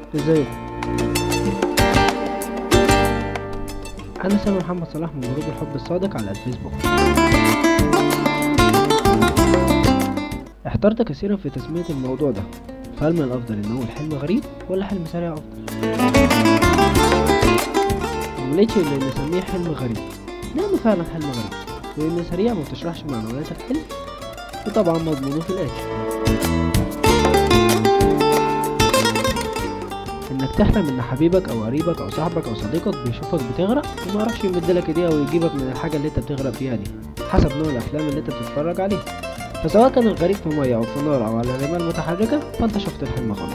ازيكم انا سامي محمد صلاح من جروب الحب الصادق على الفيسبوك احترت كثيرا في تسمية الموضوع ده فهل من الافضل ان هو الحلم غريب ولا حلم سريع افضل ملقتش ان نسميه حلم غريب لانه فعلا حلم غريب وان سريع ما بتشرحش معنويات الحلم وطبعا مضمونه في الاخر انك تحلم ان حبيبك او قريبك او صاحبك او صديقك بيشوفك بتغرق وما يعرفش يمدلك ايديه او يجيبك من الحاجه اللي انت بتغرق فيها دي حسب نوع الافلام اللي انت بتتفرج عليها فسواء كان الغريق في ميه او في نار او على رمال متحركه فانت شفت الحلم خلاص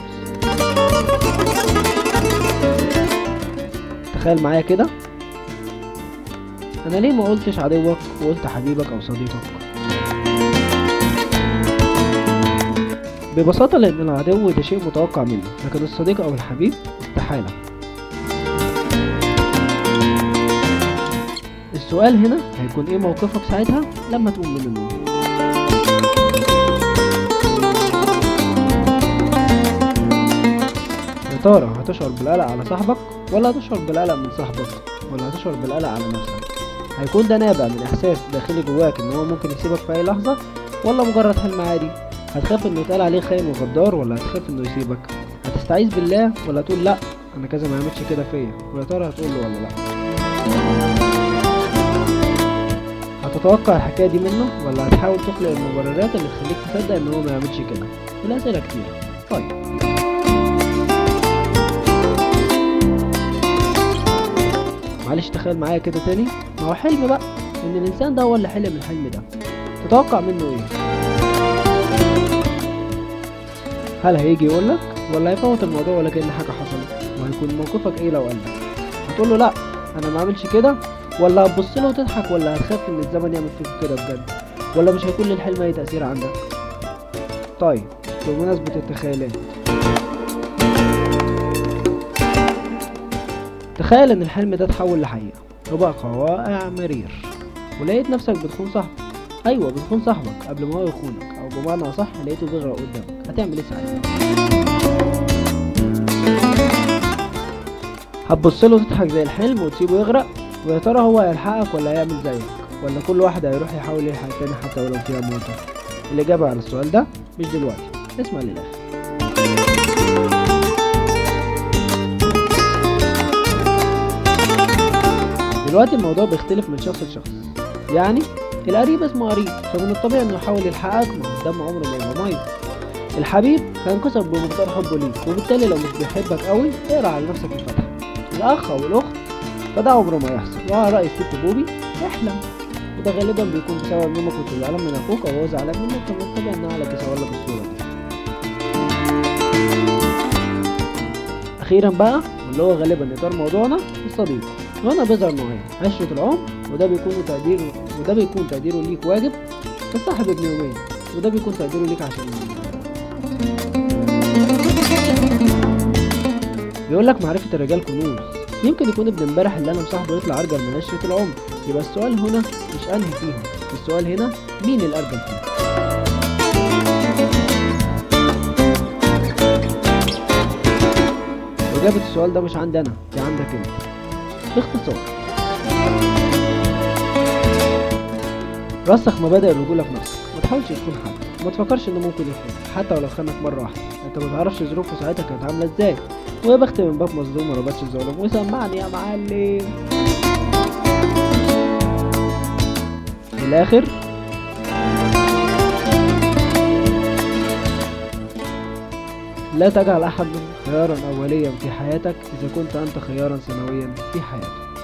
تخيل معايا كده انا ليه ما قلتش عدوك وقلت حبيبك او صديقك ببساطة لأن العدو ده شيء متوقع منه لكن الصديق أو الحبيب استحالة السؤال هنا هيكون ايه موقفك ساعتها لما تقوم من النوم يا ترى هتشعر بالقلق على صاحبك ولا هتشعر بالقلق من صاحبك ولا هتشعر بالقلق على نفسك هيكون ده نابع من احساس داخلي جواك ان هو ممكن يسيبك في اي لحظة ولا مجرد حلم عادي هتخاف انه يتقال عليه خاين وغدار ولا هتخاف انه يسيبك هتستعيذ بالله ولا تقول لا انا كذا ما يعملش كده فيا ويا ترى هتقول له ولا لا هتتوقع الحكايه دي منه ولا هتحاول تخلق المبررات اللي تخليك تصدق ان هو ما يعملش كده الاسئله كتير طيب معلش تخيل معايا كده تاني ما هو حلم بقى ان الانسان ده هو اللي حلم الحلم ده تتوقع منه ايه هل هيجي يقولك ولا هيفوت الموضوع ولا كأن حاجة حصلت وهيكون موقفك ايه لو قالك هتقول له لا انا ما عملش كده ولا هتبص له وتضحك ولا هتخاف ان الزمن يعمل فيك كده بجد ولا مش هيكون للحلم اي تأثير عندك طيب بمناسبة التخيلات تخيل ان الحلم ده اتحول لحقيقة وبقى واقع مرير ولقيت نفسك بتخون صاحبك ايوه بتخون صاحبك قبل ما هو يخونك او بمعنى اصح لقيته بيغرق قدامك هتعمل ايه ساعتها هتبص له وتضحك زي الحلم وتسيبه يغرق ويا ترى هو هيلحقك ولا هيعمل زيك ولا كل واحد هيروح يحاول يلحق التاني حتى ولو فيها موته الاجابه على السؤال ده مش دلوقتي اسمع للاخر دلوقتي الموضوع بيختلف من شخص لشخص يعني القريب اسمه قريب فمن الطبيعي انه يحاول يلحقك ما هو الدم عمره ما يبقى ميه الحبيب هينكسر بمقدار حبه ليك وبالتالي لو مش بيحبك قوي اقرا على نفسك الفتحه الاخ او الاخت فده عمره ما يحصل وعلى راي الست بوبي احلم وده غالبا بيكون بسبب انك كنت زعلان من اخوك او هو زعلان منك فمن الطبيعي انها على يصور لك الصوره دي اخيرا بقى واللي هو غالبا اطار موضوعنا الصديق وهنا بيظهر نوعين عشرة العمر وده بيكون تقدير وده بيكون تقديره ليك واجب الصاحب ابن يومين وده بيكون تقديره ليك عشان بيقول لك معرفة الرجال كنوز يمكن يكون ابن امبارح اللي انا مصاحبه يطلع ارجل من عشرة العمر يبقى السؤال هنا مش انهي فيهم السؤال هنا مين الارجل فيهم إجابة السؤال ده مش عندي أنا دي عندك أنت باختصار رسخ مبادئ الرجولة في نفسك ما تحاولش تكون حد ما تفكرش انه ممكن يخونك حتى ولو خانك مرة واحدة انت ما تعرفش ظروفه ساعتها كانت عاملة ازاي ويا بخت من باب مظلوم ما ربطش الظالم وسمعني يا معلم في الاخر لا تجعل احد خيارا اوليا في حياتك اذا كنت انت خيارا ثانويا في حياتك